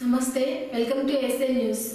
నమస్తే welcome to SN news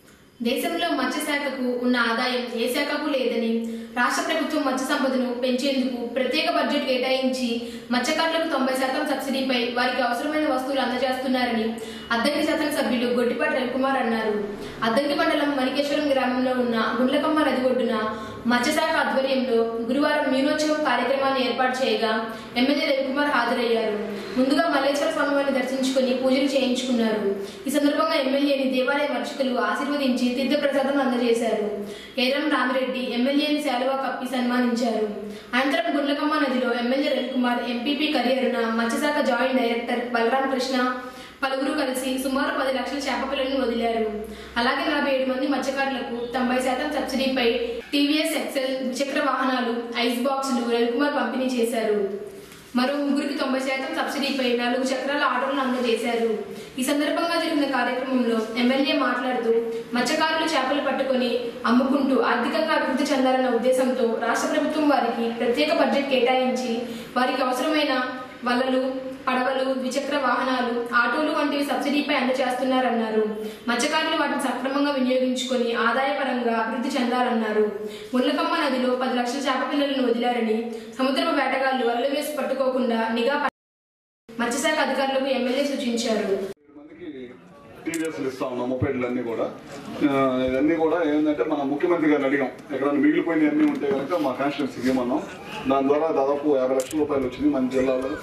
దేశంలో మత్స్య శాఖకు ఉన్న ఆదాయం ఏ శాఖకు లేదని రాష్ట్ర ప్రభుత్వం మత్స్య సంపదను పెంచేందుకు ప్రత్యేక బడ్జెట్ కేటాయించి మత్స్యకారులకు తొంభై శాతం సబ్సిడీపై వారికి అవసరమైన వస్తువులు అందజేస్తున్నారని అద్దంకి శాసన సభ్యులు గొట్టిపాటి రవికుమార్ అన్నారు అద్దంకి మండలం మణికేశ్వరం గ్రామంలో ఉన్న గుండ్లకమ్మ నది ఒడ్డున మత్స్యశాఖ ఆధ్వర్యంలో గురువారం మీనోత్సవం కార్యక్రమాన్ని ఏర్పాటు చేయగా ఎమ్మెల్యే రవికుమార్ హాజరయ్యారు ముందుగా మల్లేశ్వర స్వామివారిని దర్శించుకుని పూజలు చేయించుకున్నారు ఈ సందర్భంగా ఎమ్మెల్యేని దేవాలయ అర్చకులు ఆశీర్వదించి తీర్థప్రసాదం అందజేశారు కేరం రామిరెడ్డి ఎమ్మెల్యేని శాలువా కప్పి సన్మానించారు అనంతరం గుండ్లకమ్మ నదిలో ఎమ్మెల్యే రవికుమార్ ఎంపీపీ కరియరున మత్స్యశాఖ జాయింట్ డైరెక్టర్ బలరాం కృష్ణ పలువురు కలిసి సుమారు పది లక్షల చేప పిల్లలను వదిలారు అలాగే నలభై ఏడు మంది మత్స్యకారులకు తొంభై శాతం సబ్సిడీపై టీవీఎస్ ఎక్సెల్ ద్విచక్ర వాహనాలు ఐస్ బాక్సులు రవికుమార్ పంపిణీ చేశారు మరో ముగ్గురికి తొంభై శాతం సబ్సిడీపై నాలుగు చక్రాల ఆటోలను అందజేశారు ఈ సందర్భంగా జరిగిన కార్యక్రమంలో ఎమ్మెల్యే మాట్లాడుతూ మత్స్యకారులు చేపలు పట్టుకొని అమ్ముకుంటూ ఆర్థికంగా అభివృద్ధి చెందాలన్న ఉద్దేశంతో రాష్ట్ర ప్రభుత్వం వారికి ప్రత్యేక బడ్జెట్ కేటాయించి వారికి అవసరమైన వలలు పడవలు ద్విచక్ర వాహనాలు ఆటోలు వంటివి సబ్సిడీపై అందజేస్తున్నారన్నారు మత్స్యకారులు వాటిని సక్రమంగా వినియోగించుకొని ఆదాయపరంగా అభివృద్ధి చెందాలన్నారు ముల్లకమ్మ నదిలో పది లక్షల చేప పిల్లలను వదిలారని సముద్రపు వేటగాళ్లు వలలు వేసి పట్టుకోకుండా నిఘా ప- మత్స్యశాఖ అధికారులకు ఎమ్మెల్యే సూచించారు మందికి టీవీఎస్లు ఇస్తా ఉన్నాం మొపేడ్లు అన్ని కూడా ఆ, ఇవన్నీ కూడా ఏంటంటే మన ముఖ్యమంత్రి గారిని అడిగాం ఎక్కడైనా మిగిలిపోయిన అన్ని ఉంటే కనుక మా కాన్స్టిట్యూన్సీకి ఇవ్వమన్నాం దాని ద్వారా దాదాపు యాభై లక్షల రూపాయలు వచ్చింది మన జిల్లాలో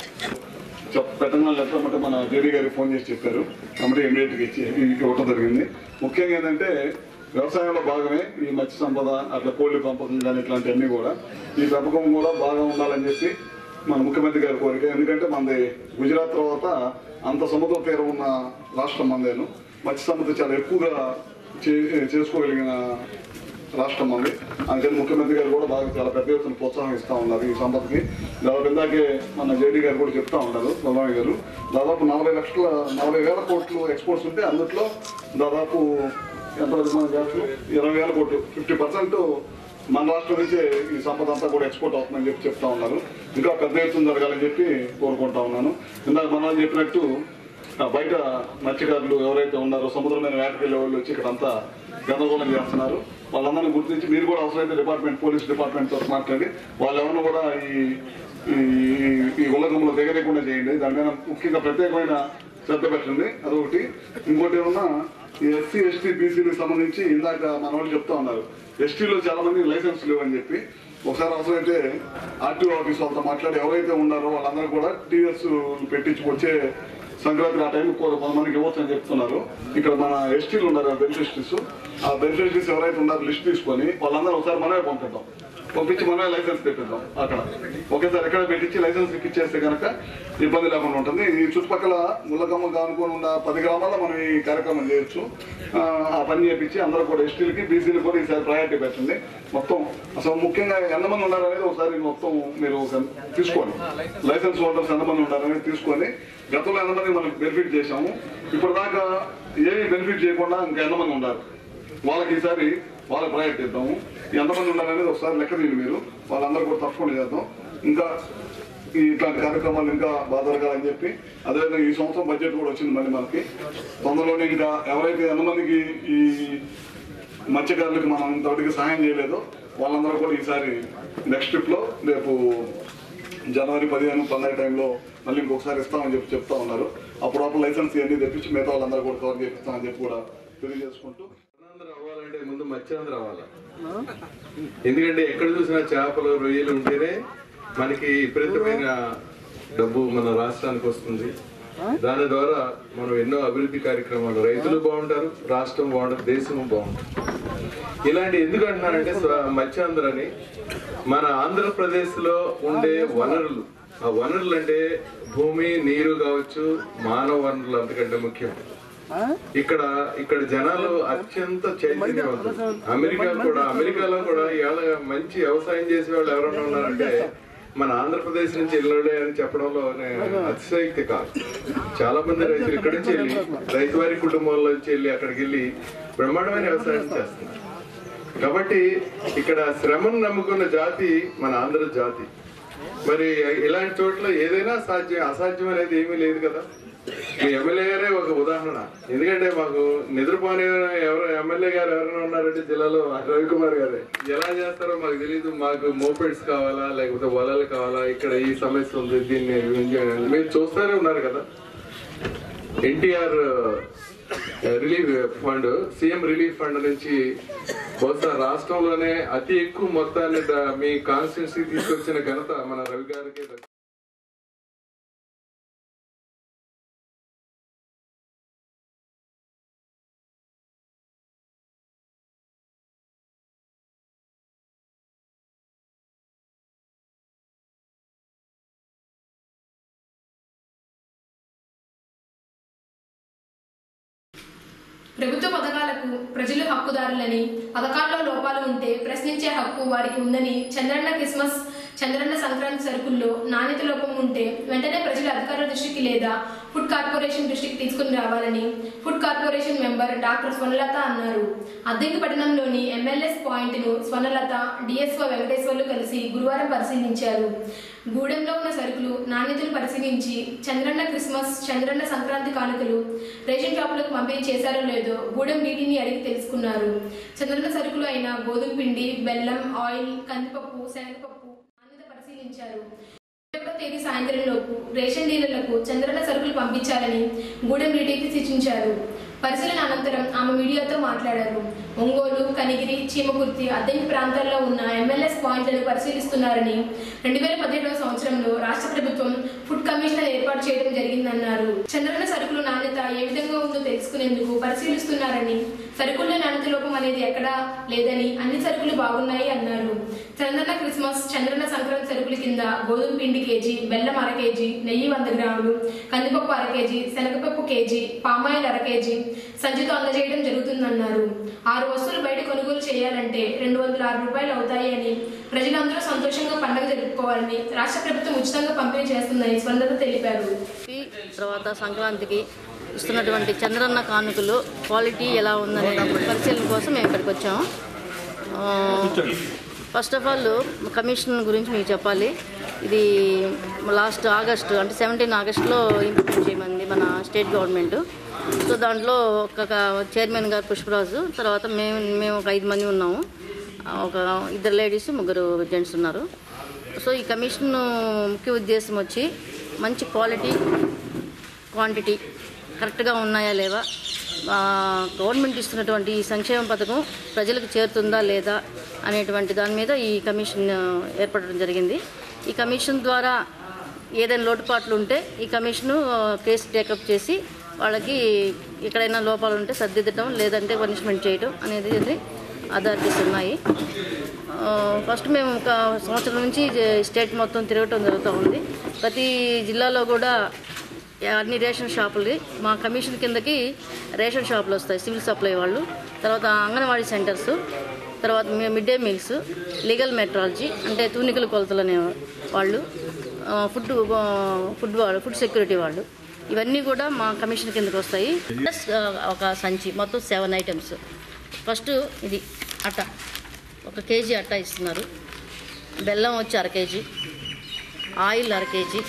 చెప్ పెట్టడం లెటర్ అంటే మన జేడీ గారికి ఫోన్ చేసి చెప్పారు అమ్మటే ఇమీడియట్గా ఇచ్చి ఇవ్వటం జరిగింది ముఖ్యంగా ఏంటంటే వ్యవసాయంలో భాగమే ఈ మత్స్య సంపద అట్లా కోళ్ళ పెంపకం కానీ ఇట్లాంటివన్నీ కూడా ఈ పెంపకం కూడా బాగా ఉండాలని చెప్పి మన ముఖ్యమంత్రి గారి కోరిక ఎందుకంటే మనది గుజరాత్ తర్వాత అంత సముద్ర తీరం ఉన్న రాష్ట్రం మందేను మత్స్య సంపద చాలా ఎక్కువగా చే- చేసుకోగలిగిన రాష్ట్రం మంది అందుకని ముఖ్యమంత్రి గారు కూడా బాగా చాలా పెద్ద ఎత్తున ప్రోత్సాహం ఇస్తా ఉన్నారు ఈ సంపదకి దాదాపు ఇందాకే మన జేడీ గారు కూడా చెప్తా ఉన్నారు బలరామి గారు దాదాపు నలభై లక్షల నలభై వేల కోట్లు ఎక్స్పోర్ట్స్ ఉంటే అందుట్లో దాదాపు ఎంత మనం చేస్తాం ఇరవై వేల కోట్లు ఫిఫ్టీ పర్సెంట్ మన రాష్ట్రం నుంచే ఈ సంపద అంతా కూడా ఎక్స్పోర్ట్ అవుతుందని చెప్పి చెప్తా ఉన్నారు ఇంకా పెద్ద ఎత్తున జరగాలని చెప్పి కోరుకుంటా ఉన్నాను ఇందాక మనం చెప్పినట్టు ఆ, బయట మత్స్యకారులు ఎవరైతే ఉన్నారో సముద్రమైన వేటకెళ్ళే వాళ్ళు వచ్చి ఇక్కడ అంతా గందరగోళం చేస్తున్నారు వాళ్ళందరినీ గుర్తించి మీరు కూడా అవసరమైతే డిపార్ట్మెంట్ పోలీస్ డిపార్ట్మెంట్ తో మాట్లాడి వాళ్ళు ఎవరిని కూడా ఈ ఈ- ఈ ఉల్లగంలో దిగలేకుండా చేయండి దాని మీద ముఖ్యంగా ప్రత్యేకమైన శ్రద్ధ పెట్టండి అదొకటి ఇంకోటి ఏమన్నా ఈ ఎస్సీ ఎస్టీ బీసీలకు సంబంధించి ఇందాక మన వాళ్ళు చెప్తా ఉన్నారు ఎస్టీలో చాలా మంది లైసెన్స్ లేవని చెప్పి ఒకసారి అవసరమైతే ఆర్టీఓ ఆఫీస్ వాళ్ళతో మాట్లాడి ఎవరైతే ఉన్నారో వాళ్ళందరూ కూడా టీఎస్ పెట్టించి వచ్చే సంక్రాంతి ఆ టైం కొంతమందికి ఇవ్వచ్చు అని చెప్తున్నారు ఇక్కడ మన ఎస్టీలు ఉన్నారు బెనిఫిషరీస్ ఆ బెనిఫిషరీస్ ఎవరైతే ఉన్నారో లిస్ట్ తీసుకొని వాళ్ళందరూ ఒకసారి మనమే పంపిద్దాం పంపించి మనమే లైసెన్స్ పెట్టిద్దాం అక్కడ ఒకేసారి ఎక్కడ పెట్టించి లైసెన్స్ ఇప్పించేస్తే కనుక ఇబ్బంది లేకుండా ఉంటుంది ఈ చుట్టుపక్కల ముల్లకమ్మ కానుకొని ఉన్న పది గ్రామాల్లో మనం ఈ కార్యక్రమం చేయొచ్చు ఆ, ఆ పని చేపించి అందరూ కూడా ఎస్టీలకి బీసీలకు కూడా ఈసారి ప్రయారిటీ పెట్టండి మొత్తం అసలు ముఖ్యంగా ఎంతమంది ఉన్నారనేది ఒకసారి మొత్తం మీరు ఒక తీసుకోండి లైసెన్స్ హోల్డర్స్ ఎంతమంది ఉన్నారనేది తీసుకొని గతంలో ఎంతమంది మనం బెనిఫిట్ చేశాము ఇప్పుడు దాకా ఏమి బెనిఫిట్ చేయకుండా ఇంకా ఎంతమంది ఉన్నారు వాళ్ళకి ఈసారి వాళ్ళకి ప్రయారిటీ ఇద్దాము ఎంతమంది ఉన్నారనేది ఒకసారి లెక్క తీయండి మీరు వాళ్ళందరూ కూడా తప్పకుండా చేద్దాం ఇంకా ఈ ఇట్లాంటి కార్యక్రమాలు ఇంకా బాగా జరగాలని చెప్పి అదేవిధంగా ఈ సంవత్సరం బడ్జెట్ కూడా వచ్చింది మళ్ళీ మనకి తొందరలోనే ఇంకా ఎవరైతే ఎంతమందికి ఈ మత్స్యకారులకు మనం ఇంతవరకు సహాయం చేయలేదో వాళ్ళందరూ కూడా ఈసారి నెక్స్ట్ ట్రిప్ లో రేపు జనవరి పదిహేను పండగ టైంలో మళ్ళీ ఇంకొకసారి ఇస్తామని చెప్పి చెప్తా ఉన్నారు అప్పుడు అప్పుడు లైసెన్స్ ఇవన్నీ తెప్పించి మిగతా వాళ్ళందరూ కూడా కవర్ చేపిస్తామని చెప్పి కూడా తెలియజేసుకుంటూ ఆంధ్ర అవ్వాలంటే ముందు మత్స్యాంధ్ర అవ్వాలి ఎందుకంటే ఎక్కడ చూసినా చేపలు రొయ్యలు ఉంటేనే మనకి విపరీతమైన డబ్బు మన రాష్ట్రానికి వస్తుంది దాని ద్వారా మనం ఎన్నో అభివృద్ధి కార్యక్రమాలు రైతులు బాగుంటారు రాష్ట్రం బాగుంటుంది దేశం బాగుంటుంది ఇలాంటి ఎందుకు అంటున్నానంటే స్వ- మత్స్యాంధ్రని మన ఆంధ్రప్రదేశ్ లో ఉండే వనరులు ఆ వనరులు అంటే భూమి నీరు కావచ్చు మానవ వనరులు అంతకంటే ముఖ్యం ఇక్కడ ఇక్కడ జనాలు అత్యంత చైతన్యవంతులు అమెరికా కూడా అమెరికాలో కూడా ఇవాళ మంచి వ్యవసాయం చేసే వాళ్ళు ఎవరైనా ఉన్నారంటే మన ఆంధ్రప్రదేశ్ నుంచి వెళ్ళడే అని చెప్పడంలో నే- అతిశయోక్తి కాదు చాలా మంది రైతులు ఇక్కడి నుంచి వెళ్ళి రైతువారి కుటుంబాల్లో నుంచి వెళ్ళి అక్కడికి వెళ్ళి బ్రహ్మాండమైన వ్యవసాయం చేస్తున్నారు కాబట్టి ఇక్కడ శ్రమను నమ్ముకున్న జాతి మన ఆంధ్ర జాతి మరి ఇలాంటి చోట్ల ఏదైనా సాధ్యం అసాధ్యం అనేది ఏమీ లేదు కదా మీ ఎమ్మెల్యే గారే ఒక ఉదాహరణ ఎందుకంటే మాకు నిద్రపోని ఎవరు ఎమ్మెల్యే గారు ఎవరైనా ఉన్నారంటే జిల్లాలో రవికుమార్ గారే ఎలా చేస్తారో మాకు తెలియదు మాకు మోపెడ్స్ కావాలా లేకపోతే వలలు కావాలా ఇక్కడ ఈ సమస్య ఉంది దీన్ని మీరు చూస్తూనే ఉన్నారు కదా NTR relief fund CM relief fund నుంచి బహుశా రాష్ట్రంలోనే అతి ఎక్కువ మొత్తాన్ని ద- మీ కాన్స్టిట్యున్సీ తీసుకొచ్చిన ఘనత మన రవి గారికి దక్కింది. ప్రభుత్వ పథకాలకు ప్రజలు హక్కుదారులని పథకాల్లో లోపాలు ఉంటే ప్రశ్నించే హక్కు వారికి ఉందని చంద్రన్న క్రిస్మస్ చంద్రన్న సంక్రాంతి సరుకుల్లో నాణ్యత లోపం ఉంటే వెంటనే ప్రజల అధికారుల దృష్టికి లేదా ఫుడ్ కార్పొరేషన్ దృష్టికి తీసుకుని రావాలని food corporation member doctor Swarnalatha అన్నారు అద్దెకి పట్టణంలోని ఎంఎల్ఎస్ పాయింట్ ను స్వర్ణలత డిఎస్ఓ వెంకటేశ్వర్లు కలిసి గురువారం పరిశీలించారు గూడెంలో ఉన్న సరుకులు నాణ్యతను పరిశీలించి చంద్రన్న క్రిస్మస్ చంద్రన్న సంక్రాంతి కానుకలు రేషన్ షాపులకు పంపిణీ చేశారో లేదో గూడెం డీటీని అడిగి తెలుసుకున్నారు చంద్రన్న సరుకులు అయిన గోధుమ పిండి బెల్లం ఆయిల్ కందిపప్పు శనగపప్పు నాణ్యత పరిశీలించారు ఒకటో తేదీ సాయంత్రం లోపు రేషన్ డీలర్లకు చంద్రన్న సరుకులు పంపించాలని గూడెం డీటీకి సూచించారు పరిశీలన అనంతరం ఆమె మీడియాతో మాట్లాడారు ఒంగోలు కనిగిరి చీమకుర్తి అద్దెంకి ప్రాంతాల్లో ఉన్న ఎంఎల్ఎస్ పాయింట్లను పరిశీలిస్తున్నారని రెండు వేల పదిహేడవ సంవత్సరంలో రాష్ట్ర ప్రభుత్వం ఫుడ్ కమిషనర్ ఏర్పాటు చేయడం జరిగిందన్నారు చంద్రన్న సరుకులు నాణ్యత ఏ విధంగా ఉందో తెలుసుకునేందుకు పరిశీలిస్తున్నారని సరుకుల్లో నాణ్యత లోపం అనేది ఎక్కడా లేదని అన్ని సరుకులు బాగున్నాయి అన్నారు చంద్రన్న క్రిస్మస్ చంద్రన్న సంక్రాంతి సరుకుల కింద గోధుమ పిండి కేజీ బెల్లం అర కేజీ నెయ్యి వంద గ్రాములు కందిపప్పు అర కేజీ శనగపప్పు కేజీ పామాయిల్ అర కేజీ సంచితో అందజేయడం జరుగుతుందన్నారు ఆరు వస్తువులు బయట కొనుగోలు చేయాలంటే రెండు వందల ఆరు రూపాయలు అవుతాయి అని ప్రజలందరూ సంతోషంగా పండుగ జరుపుకోవాలని రాష్ట్ర ప్రభుత్వం ఉచితంగా పంపిణీ చేస్తుందని స్పందన తెలిపారు ఈ తర్వాత సంక్రాంతికి ఇస్తున్నటువంటి చంద్రన్న కానుకలు క్వాలిటీ ఎలా ఉందనే పరిశీలన కోసం మేము ఇక్కడికి వచ్చాము ఫస్ట్ ఆఫ్ ఆల్ కమిషన్ గురించి మీకు చెప్పాలి ఇది లాస్ట్ ఆగస్టు అంటే సెవెంటీన్ ఆగస్టులో ఇంప్లిమెంట్ చేయమంది మన స్టేట్ గవర్నమెంట్ సో దాంట్లో ఒక చైర్మన్ గారు పుష్పరాజు తర్వాత మేము మేము ఒక ఐదు మంది ఉన్నాము ఒక ఇద్దరు లేడీస్ ముగ్గురు జెంట్స్ ఉన్నారు సో ఈ కమిషన్ ముఖ్య ఉద్దేశం వచ్చి మంచి క్వాలిటీ క్వాంటిటీ కరెక్ట్గా ఉన్నాయా లేవా ఆ, గవర్నమెంట్ ఇస్తున్నటువంటి ఈ సంక్షేమ పథకం ప్రజలకు చేరుతుందా లేదా అనేటువంటి దాని మీద ఈ కమిషన్ ఆ, ఏర్పడడం జరిగింది ఈ కమిషన్ ద్వారా ఏదైనా లోటుపాట్లు ఉంటే ఈ కమిషను ఆ, కేసు టేకప్ చేసి వాళ్ళకి ఎక్కడైనా లోపాలు ఉంటే సర్దిద్దటం లేదంటే పనిష్మెంట్ చేయటం అనేది ఇది అథారిటీస్ ఉన్నాయి ఆ, ఫస్ట్ మేము ఒక సంవత్సరం నుంచి జ- స్టేట్ మొత్తం తిరగటం జరుగుతూ ఉంది ప్రతి జిల్లాలో కూడా అన్ని రేషన్ షాపులు మా కమిషన్ కిందకి రేషన్ షాపులు వస్తాయి సివిల్ సప్లై వాళ్ళు తర్వాత అంగన్వాడీ సెంటర్స్ తర్వాత మీ- mid day meals legal metrology అంటే తూనికల కొలతలు అనే వాళ్ళు ఆ, ఫుడ్ ఆ, ఫుడ్ వాళ్ళు ఫుడ్ సెక్యూరిటీ వాళ్ళు ఇవన్నీ కూడా మా కమిషన్ కిందకి వస్తాయి ప్లస్ ఆ, ఒక సంచి మొత్తం సెవెన్ ఐటమ్స్ ఫస్ట్ ఇది అట్ట ఒక కేజీ అట్ట ఇస్తున్నారు బెల్లం వచ్చి అర కేజీ ఆయిల్ అర కేజీ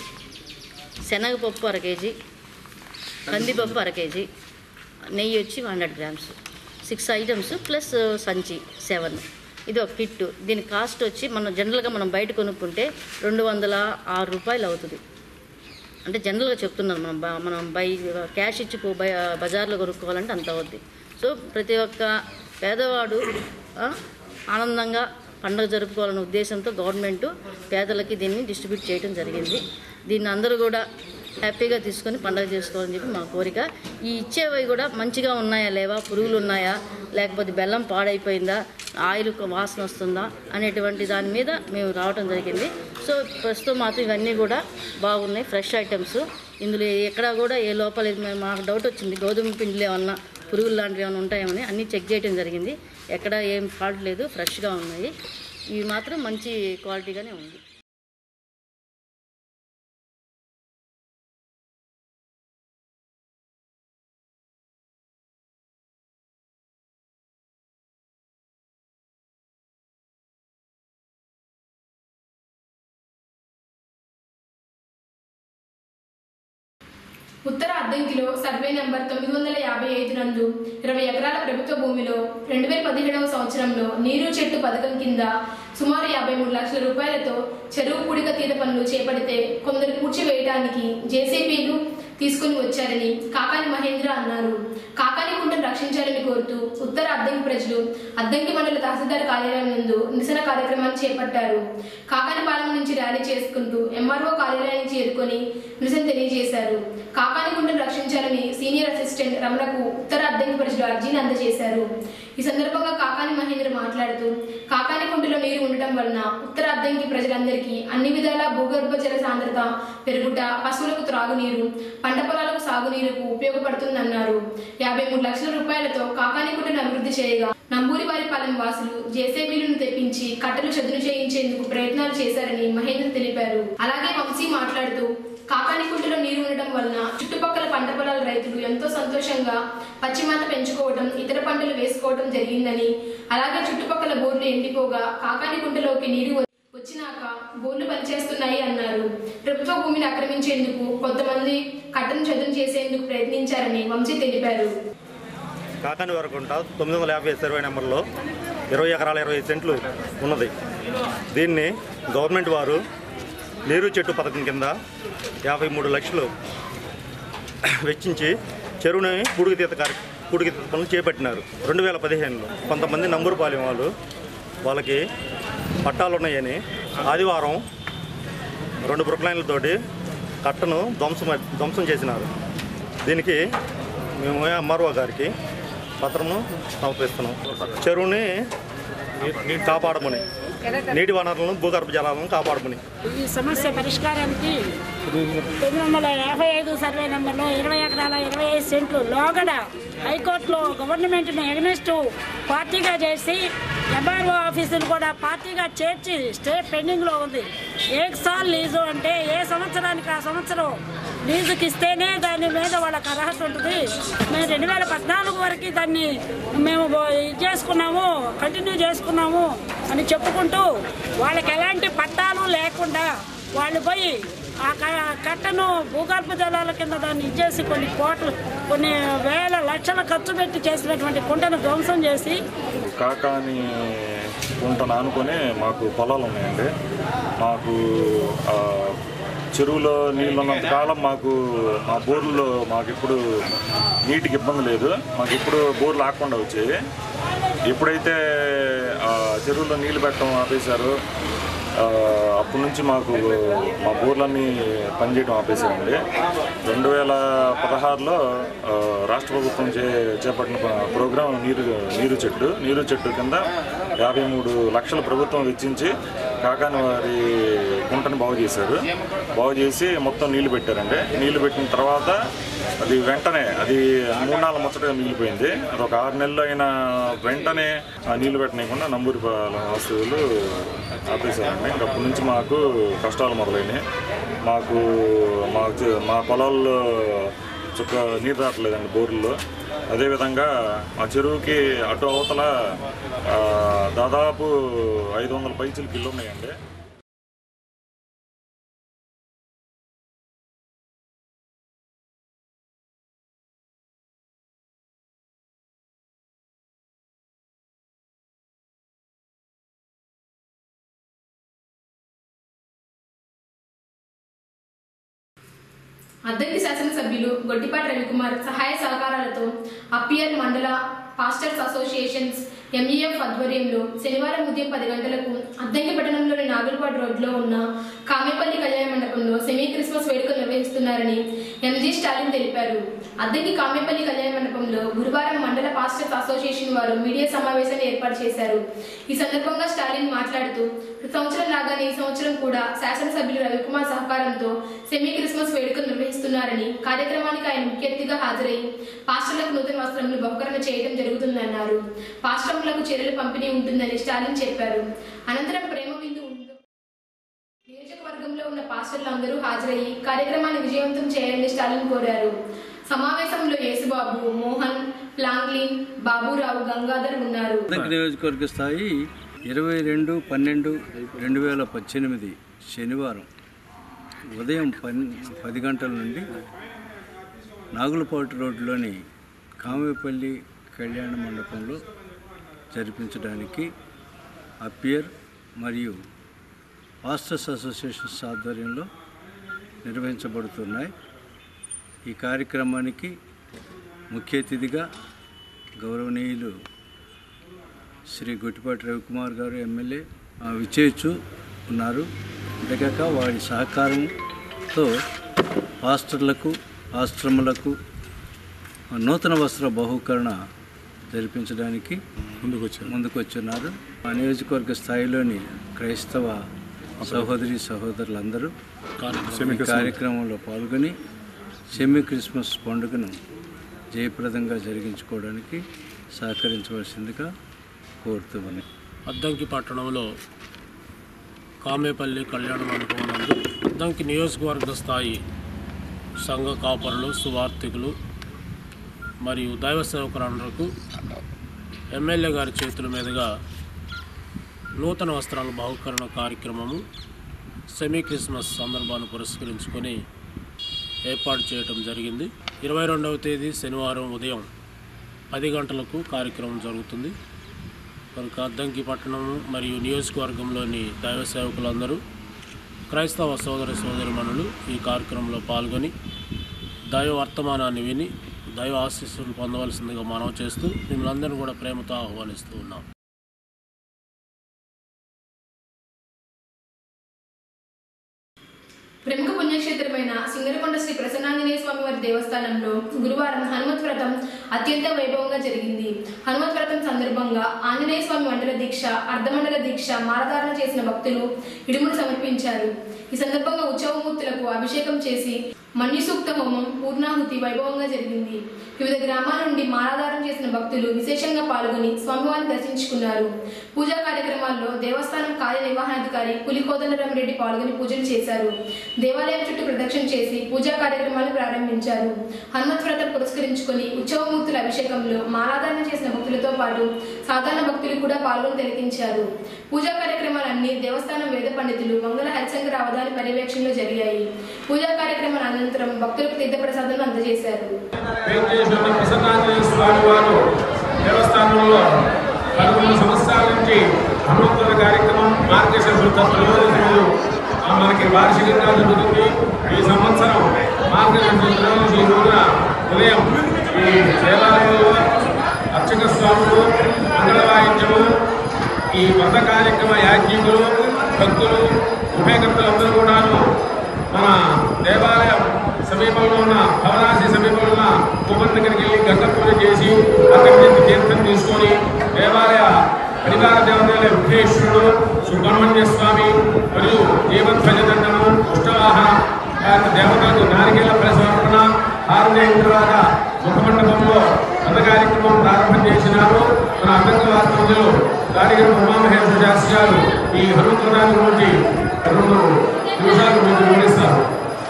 శనగపప్పు అర కేజీ కందిపప్పు అర కేజీ నెయ్యి వచ్చి hundred grams six items plus సంచి సెవెన్ ఇది ఒక కిట్ దీని కాస్ట్ వచ్చి మనం జనరల్గా మనం బయట కొనుక్కుంటే రెండు వందల ఆరు రూపాయలు అవుతుంది అంటే జనరల్గా చెప్తున్నాను మనం బ- మనం బై క్యాష్ ఇచ్చి పో- బై బజార్లో కొనుక్కోవాలంటే అంత అవుద్ది సో ప్రతి ఒక్క పేదవాడు ఆ, ఆనందంగా పండుగ జరుపుకోవాలనే ఉద్దేశంతో గవర్నమెంట్ పేదలకి దీన్ని డిస్ట్రిబ్యూట్ చేయడం జరిగింది దీన్ని అందరూ కూడా హ్యాపీగా తీసుకొని పండుగ చేసుకోవాలని చెప్పి మా కోరిక ఈ ఇచ్చేవి కూడా మంచిగా ఉన్నాయా లేవా పురుగులు ఉన్నాయా లేకపోతే బెల్లం పాడైపోయిందా ఆయిల్ వాసన వస్తుందా అనేటువంటి దాని మీద మేము రావడం జరిగింది సో ప్రస్తుతం మాత్రం ఇవన్నీ కూడా బాగున్నాయి ఫ్రెష్ ఐటమ్స్ ఇందులో ఎక్కడా కూడా ఏ లోపాలు లేదు. మేము- మాకు డౌట్ వచ్చింది గోధుమ పిండిలో ఏమన్నా పురుగులు లాంటివి ఏమైనా ఉంటాయేమని అన్నీ చెక్ చేయడం జరిగింది ఎక్కడ ఏం ఫాల్ట్ లేదు ఫ్రెష్గా ఉన్నాయి ఇవి మాత్రం మంచి క్వాలిటీగానే ఉంది ఉత్తర అద్దంకిలో సర్వే నెంబర్ తొమ్మిది వందల యాభై ఐదు నందు ఇరవై ఎకరాల ప్రభుత్వ భూమిలో రెండు వేల పదిహేడవ సంవత్సరంలో నీరు చెట్టు పథకం కింద సుమారు యాభై మూడు లక్షల రూపాయలతో చెరువు పూడిక తీత పనులు చేపడితే కొందరు కూర్చివేయడానికి జేసీబీలు తీసుకుని వచ్చారని కాకాని మహేంద్ర అన్నారు కాకాని కుంటను రక్షించాలని కోరుతూ ఉత్తర అద్దంకి ప్రజలు అద్దంకి మండల తహసీల్దార్ కార్యాలయం నందు నిరసన కార్యక్రమాన్ని చేపట్టారు కాకానిపాలెం నుంచి ర్యాలీ చేసుకుంటూ ఎంఆర్ఓ కార్యాలయానికి చేరుకొని నిరసన తెలియజేశారు కాకాని కుంటను రక్షించాలని సీనియర్ అసిస్టెంట్ రమణకు ఉత్తర అద్దంకి ప్రజలు అర్జీని అందజేశారు ఈ సందర్భంగా కాకాని మహేంద్ర మాట్లాడుతూ కాకాని కుంటలో నీరు ఉండటం వలన ఉత్తర అద్దంకి ప్రజలందరికీ అన్ని విధాల భూగర్భ జల సాంద్రత పెరుగుట పశువులకు త్రాగునీరు పంట పొలాలకు సాగునీరుకు ఉపయోగపడుతుందన్నారు యాభై మూడు లక్షల రూపాయలతో కాకాని కుంటను అభివృద్ధి చేయగా నంబూరివారిపాలెం వాసులు జేసీబీలను తెప్పించి కట్టలు చదును చేయించేందుకు ప్రయత్నాలు చేశారని మహేంద్ర తెలిపారు అలాగే వంశీ మాట్లాడుతూ కాకానికుంటలో నీరు ఉండటం వలన చుట్టుపక్కల పంట పొలాల రైతులు ఎంతో సంతోషంగా పచ్చిమాత పెంచుకోవడం ఇతర పంటలు వేసుకోవడం జరిగిందని అలాగే చుట్టుపక్కల బోర్లు ఎండిపోగా కాకానికుంటలోకి నీరు వ- వచ్చినాక బోర్లు పనిచేస్తున్నాయి అన్నారు ప్రభుత్వ భూమిని ఆక్రమించేందుకు కొంతమంది కట్టను చదును చేసేందుకు ప్రయత్నించారని వంశీ తెలిపారు కాకాని వరకుంట తొమ్మిది వందల యాభై సర్వే నెంబర్లో ఇరవై ఎకరాల ఇరవై సెంట్లు ఉన్నది దీన్ని గవర్నమెంట్ వారు నీరు చెట్టు పథకం కింద యాభై మూడు లక్షలు వెచ్చించి చెరువుని పూడికితీత కార్య పూడికితీత పనులు చేపట్టినారు రెండు వేల పదిహేనులో కొంతమంది నంబూరుపాలెం వాళ్ళు వాళ్ళకి పట్టాలు ఉన్నాయని ఆదివారం రెండు బ్రుక్లైన్లతోటి కట్టను ధ్వంసం ధ్వంసం చేసినారు దీనికి మేము ఎంఆర్ఓ గారికి పత్రము సమర్పిస్తున్నాం చెరువుని కాపాడమని నీటి వనరులను భూగర్భ జలాలను కాపాడమని ఈ సమస్య పరిష్కారానికి తొమ్మిది వందల యాభై ఐదు సర్వే నెంబర్లో ఇరవై ఎకరాల ఇరవై ఐదు సెంట్లు లోగడ హైకోర్టులో గవర్నమెంట్ను ఎగనెస్ట్ పార్టీగా చేసి ఎంఆర్ఓ ఆఫీసును కూడా పార్టీగా చేర్చి స్టే పెండింగ్లో ఉంది ఏ సాల్ లీజు అంటే ఏ సంవత్సరానికి ఆ సంవత్సరం లీజుకి ఇస్తేనే దాని మీద వాళ్ళకి అర్హత ఉంటుంది మేము రెండు వేల పద్నాలుగు వరకు దాన్ని మేము బో- ఇది చేసుకున్నాము కంటిన్యూ చేసుకున్నాము అని చెప్పుకుంటూ వాళ్ళకి ఎలాంటి పట్టాలు లేకుండా వాళ్ళు పోయి ఆ క- కట్టను భూగర్భ జలాల కింద దాన్ని ఇచ్చేసి కొన్ని కోట్లు కొన్ని వేల లక్షల ఖర్చు పెట్టి చేసినటువంటి కుంటను ధ్వంసం చేసి కాకాని కుంటను ఆనుకొని మాకు పొలాలు ఉన్నాయండి మాకు ఆ, చెరువులో నీళ్ళు ఉన్నంత కాలం మాకు మా బోర్లలో మాకు ఇప్పుడు నీటికి ఇబ్బంది లేదు మాకు ఇప్పుడు బోర్లు ఆకుండా వచ్చాయి ఎప్పుడైతే ఆ, చెరువులో నీళ్ళు పెట్టడం ఆపేశారు ఆ, అప్పటి నుంచి మాకు మా బోర్లన్నీ పనిచేయడం ఆపేసాయండి రెండు వేల పదహారులో ఆ, రాష్ట్ర ప్రభుత్వం చే చేపట్టిన ప- ప్రోగ్రాం నీరు నీరు చెట్టు నీరు చెట్టు కింద యాభై మూడు లక్షల ప్రభుత్వం వెచ్చించి కాకాని వారి కుంటని బాగు చేశారు బాగు చేసి మొత్తం నీళ్లు పెట్టారండి నీళ్లు పెట్టిన తర్వాత అది వెంటనే అది మూడు నాలుగు ముచ్చటగా మిగిలిపోయింది అది ఒక ఆరు నెలలు అయిన వెంటనే ఆ నీళ్లు పెట్టనీయకుండా నంబూరి పాలెం వస్తువులు ఆపేశారండి ఇంక అప్పటి నుంచి మాకు కష్టాలు మొదలైనాయి మాకు మా చె- మా పొలాల్లో చుక్క నీరు రావట్లేదండి బోర్లలో అదేవిధంగా మా చెరువుకి అటు అవతల ఆ, దాదాపు ఐదు వందల పైచులకి ఇల్లు ఉన్నాయండి అద్దంకి శాసనసభ్యులు గొడ్డిపాటి రవికుమార్ సహాయ సహకారాలతో అప్పియర్ మండల పాస్టర్స్ అసోసియేషన్స్ ఎంఈఎఫ్ ఆధ్వర్యంలో శనివారం ఉదయం పది గంటలకు అద్దంకి పట్టణంలోని నాగులపాడు రోడ్లో ఉన్న కామేపల్లి కళ్యాణ మండపంలో సెమీ క్రిస్మస్ వేడుకలు నిర్వహిస్తున్నారని ఎంజీ స్టాలిన్ తెలిపారు అద్దంకి కామేపల్లి కళ్యాణ మండపంలో గురువారం మండల పాస్టర్స్ అసోసియేషన్ వారు మీడియా సమావేశాన్ని ఏర్పాటు చేశారు ఈ సందర్భంగా స్టాలిన్ మాట్లాడుతూ ప్రతి సంవత్సరం లాగానే ఈ సంవత్సరం కూడా శాసనసభ్యులు రవికుమార్ సహకారంతో సెమీ క్రిస్మస్ వేడుకలు నిర్వహిస్తున్నారని కార్యక్రమానికి ఆయన ముఖ్య అతిథిగా హాజరై పాస్టర్లకు నూతన వస్త్రములు బహుకరణ చేయడం జరుగుతుందన్నారు పాస్టర్లకు చర్యలు పంపిణీ ఉంటుందని స్టాలిన్ చెప్పారు అనంతరం ప్రేమ విందు ఉండు నియోజకవర్గంలో ఉన్న పాస్టర్లు అందరూ హాజరయ్యి కార్యక్రమాన్ని విజయవంతం చేయాలని స్టాలిన్ కోరారు సమావేశంలో యేసుబాబు మోహన్ ప్లాంగ్లిన్ బాబురావు గంగాధర్ ఉన్నారు అద్దెకి నియోజకవర్గ స్థాయి ఇరవై రెండు పన్నెండు రెండు వేల పద్దెనిమిది శనివారం ఉదయం పన్ పది గంటల నుండి నాగులపాటు రోడ్లోని కామేపల్లి కళ్యాణ మండపంలో జరిపించడానికి అపియర్ మరియు పాస్టర్స్ అసోసియేషన్స్ ఆధ్వర్యంలో నిర్వహించబడుతున్నాయి ఈ కార్యక్రమానికి ముఖ్య అతిథిగా గౌరవనీయులు శ్రీ గుట్టిపాటి రవికుమార్ గారు ఎమ్మెల్యే ఆ, విచ్చేయచ్చు ఉన్నారు అంతేకాక వారి సహకారంతో పాస్టర్లకు ఆశ్రములకు నూతన వస్త్ర బహుకరణ జరిపించడానికి ముందుకొచ్చారు ముందుకొచ్చున్నారు ఆ నియోజకవర్గ స్థాయిలోని క్రైస్తవ సహోదరి సహోదరులందరూ ఈ కార్యక్రమంలో పాల్గొని సెమీ క్రిస్మస్ పండుగను జయప్రదంగా జరిగించుకోవడానికి సహకరించవలసిందిగా కోరుతున్నాను అద్దంకి పట్టణంలో కామేపల్లి కళ్యాణ మండపం నందు అద్దంకి నియోజకవర్గ స్థాయి సంఘ కాపరులు సువార్థికులు మరియు దైవ సేవకులందరకు ఎమ్మెల్యే గారి చేతుల మీదుగా నూతన వస్త్రాల బహుకరణ కార్యక్రమము సెమీ క్రిస్మస్ సందర్భాన్ని పురస్కరించుకొని ఏర్పాటు చేయటం జరిగింది ఇరవై రెండవ తేదీ శనివారం ఉదయం పది గంటలకు కార్యక్రమం జరుగుతుంది కనుక అద్దంకి పట్టణం మరియు నియోజకవర్గంలోని దైవ సేవకులందరూ క్రైస్తవ సోదర సోదరిమణులు ఈ కార్యక్రమంలో పాల్గొని దైవ వర్తమానాన్ని విని దైవ ఆశీస్సులు పొందవలసిందిగా మనవి చేస్తూ మిమ్మల్ని అందరూ కూడా ప్రేమతో ఆహ్వానిస్తూ ఉన్నాం ప్రముఖ పుణ్యక్షేత్రమైన సింగరకొండ శ్రీ ప్రసన్నాంజనేయ స్వామి వారి దేవస్థానంలో గురువారం హనుమత్ వ్రతం అత్యంత వైభవంగా జరిగింది హనుమత్ వ్రతం సందర్భంగా ఆంజనేయ స్వామి మండల దీక్ష అర్ధమండల దీక్ష మాలధారణ చేసిన భక్తులు ఇడుములు సమర్పించారు ఈ సందర్భంగా ఉత్సవమూర్తులకు అభిషేకం చేసి మన్యుసూక్త హోమం పూర్ణాహుతి వైభవంగా జరిగింది వివిధ గ్రామాల నుండి మాలాధారం చేసిన భక్తులు విశేషంగా పాల్గొని స్వామివారిని దర్శించుకున్నారు పూజా కార్యక్రమాల్లో దేవస్థానం కార్యనిర్వహణాధికారి పులి కోదండరామరెడ్డి పాల్గొని పూజలు చేశారు దేవాలయం చుట్టూ ప్రదక్షిణ చేసి పూజా కార్యక్రమాలు ప్రారంభించారు హనుమత్ వ్రతం పురస్కరించుకొని ఉత్సవమూర్తుల అభిషేకంలో మాలాధారణ చేసిన భక్తులతో పాటు సాధారణ భక్తులు కూడా పాల్గొని తిలకించారు పూజా కార్యక్రమాలన్నీ దేవస్థానం వేద పండితులు మంగళ హరిశంకర అవధాని పర్యవేక్షణలో జరిగాయి పూజా కార్యక్రమాల అనంతరం భక్తులకు తీర్థప్రసాదాలను అందజేశారు వెంకటేశ్వర ప్రసన్నాంజనేయ స్వామి వారు దేవస్థానంలో పదకొండు సంవత్సరాల నుంచి హనుమంతుల కార్యక్రమం మార్గశిర త్రయోదశులు మనకి వార్షికంగా జరుగుతుంది ఈ సంవత్సరం మార్గశిర త్రయోదశి ఈ రోజున ఉదయం ఈ దేవాలయంలో అర్చక స్వాములు మంగళవాయిద్యము ఈ వ్రత కార్యక్రమ యాజ్ఞికులు భక్తులు ఉభయకర్తలందరూ కూడాను మన దేవాలయం సమీపంలో ఉన్న భవనాసి సమీపంలో ఉన్న కుమార్ దగ్గరికి వెళ్ళి గంగ పూజ చేసి అక్కడి నుంచి తీర్థం తీసుకొని దేవాలయ పరివార దేవతల విఘ్నేశ్వరుడు సుబ్రహ్మణ్య స్వామి మరియు జీవధ్వజదండము ఉష్టవాహన వారి దేవతలకు నారికేల ప్రసమర్పణ హారదేవి తర్వాత ముఖమండపంలో రథ కార్యక్రమం ప్రారంభం చేసినారు మన అర్థంగ వాస్తవ్యులు కార్యక్రమం ఉమామహేశ్వర శాస్త్రి గారు ఈ హనుమంతురాన్ని గురించి రెండు నిమిషాలు మీకు వివరిస్తారు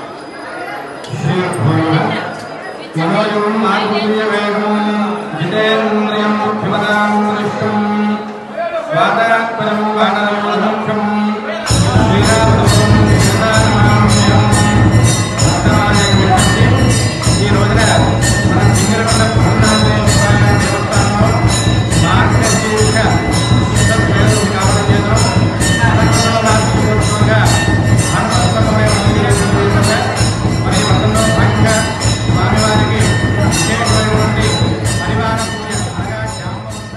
మనోజం నాగుణ్యవేగం జితేంద్రియం క్షమతాం దృష్టం వాతాత్పరం వానరమోధంశం శ్రీరామదూతం సీతారామామ్యం భక్తమానే విభక్తి ఈ రోజున మన సింగరకొండ పద్మనాభేశ్వర స్వామి దేవస్థానంలో మార్గశీర్ష శుద్ధ వేదం కావడం చేద్దాం పదకొండవ వార్షికోత్సవంగా హనుమంతమైన మరి వ్రతంలో భాగంగా స్వామివారికి విశేషమైనటువంటి పరివార పూజ అనగా శ్యామవంత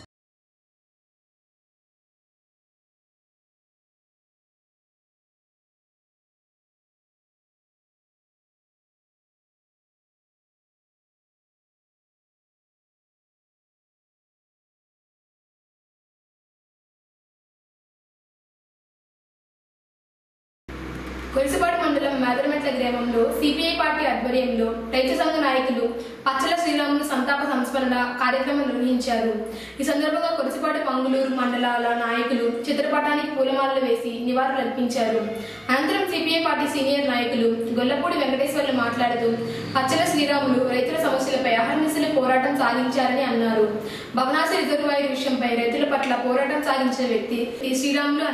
కొలిసిపాడు మండలం మేదరమెట్ల గ్రామంలో సిపిఐ పార్టీ ఆధ్వర్యంలో రైతు సంఘ నాయకులు పచ్చల శ్రీరాములు సంతాప సంస్మరణ కార్యక్రమం నిర్వహించారు ఈ సందర్భంగా కొలిసిపాడు పంగులూరు మండలాల నాయకులు చిత్రపటానికి పూలమాలలు వేసి నివాళులు అర్పించారు అనంతరం సిపిఐ పార్టీ సీనియర్ నాయకులు గొల్లపూడి వెంకటేశ్వర్లు మాట్లాడుతూ పచ్చల శ్రీరాములు రైతుల సమస్యలపై అహర్నిశలు పోరాటం సాగించారని అన్నారు భవనాసి రిజర్వాయర్ విషయంపై రైతుల పట్ల పోరాటం సాగించిన వ్యక్తి ఈ శ్రీరాములు అన్నారు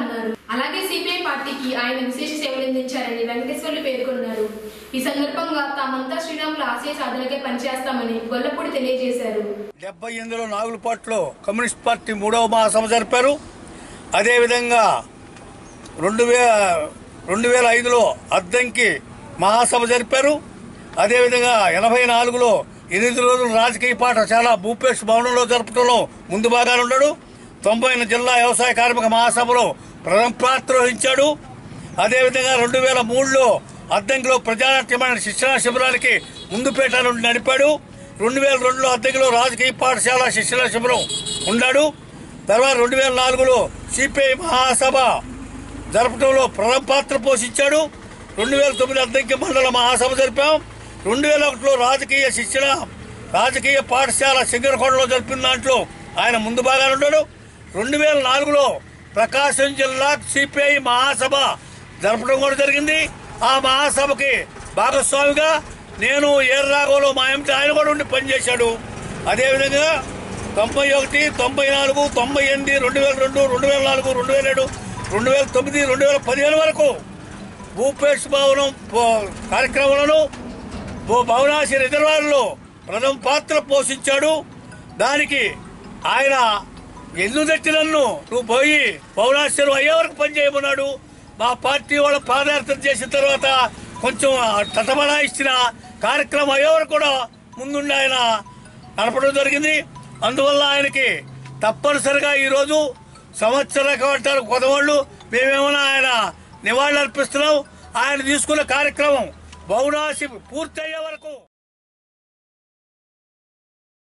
అలాగే సిపిఐ పార్టీకి ఆయన విశేష సేవలు అందించారని వెంకటేశ్వర్లు పేర్కొన్నారు ఈ సందర్భంగా తామంతా శ్రీరాముల ఆశయ సాధనకే పనిచేస్తామని గొల్లపూడి తెలియజేశారు డెబ్బై ఎనిమిదిలో నాగులపాటులో కమ్యూనిస్ట్ పార్టీ మూడవ మహాసభ జరిపారు అదేవిధంగా రెండు వే రెండు వేల ఐదులో అద్దంకి మహాసభ జరిపారు అదేవిధంగా ఎనభై నాలుగులో ఎనిమిది రోజులు రాజకీయ పాఠశాల భూపేష్ భవనంలో జరపడంలో ముందు భాగాలు ఉన్నాడు తొంభై జిల్లా వ్యవసాయ కార్మిక మహాసభలో ప్రథమ పాత్ర వహించాడు అదేవిధంగా రెండు వేల మూడులో అద్దంకిలో ప్రజానాట్యమైన శిక్షణ శిబిరానికి ముందుపేట నుండి నడిపాడు రెండు వేల రెండులో అద్దెకిలో రాజకీయ పాఠశాల శిక్షణ శిబిరం ఉన్నాడు తర్వాత రెండు వేల నాలుగులో సిపిఐ మహాసభ జరపడంలో ప్రథమ పాత్ర పోషించాడు రెండు వేల తొమ్మిది అద్దెకి మండల మహాసభ జరిపాం రెండు వేల ఒకటిలో రాజకీయ శిక్షణ రాజకీయ పాఠశాల సింగరకొండలో జరిపిన దాంట్లో ఆయన ముందు భాగాలు ఉన్నాడు రెండు వేల నాలుగులో ప్రకాశం జిల్లా సిపిఐ మహాసభ జరపడం కూడా జరిగింది ఆ మహాసభకి భాగస్వామిగా నేను ఏర్రాగంలో మా ఎంటి ఆయన కూడా ఉండి పనిచేశాడు అదేవిధంగా తొంభై ఒకటి తొంభై నాలుగు తొంభై ఎనిమిది రెండు వేల రెండు రెండు వేల నాలుగు రెండు వేల ఏడు రెండు వేల తొమ్మిది రెండు వేల పదిహేను వరకు భూపేష్ భవనం పో- కార్యక్రమాలను భూ భవనాశి రిజర్వాయర్లో ప్రథమ పాత్ర పోషించాడు దానికి ఆయన ఎల్లు తట్టి నన్ను నువ్వు పోయి పౌరాశ్వరం అయ్యే వరకు పనిచేయమన్నాడు మా పార్టీ వాళ్ళ పాదయాత్ర చేసిన తర్వాత కొంచెం తటబడా ఇచ్చిన కార్యక్రమం అయ్యే వరకు కూడా ముందుండి ఆయన నడపడం జరిగింది అందువల్ల ఆయనకి తప్పనిసరిగా ఈరోజు సంవత్సర అంటారు కొదవాళ్ళు మేమేమన్నా ఆయన నివాళులు అర్పిస్తున్నాం ఆయన తీసుకున్న కార్యక్రమం బహునాశి పూర్తయ్యే వరకు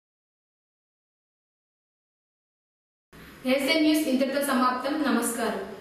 ఎస్ఎన్ న్యూస్ ఇంతటితో సమాప్తం నమస్కారం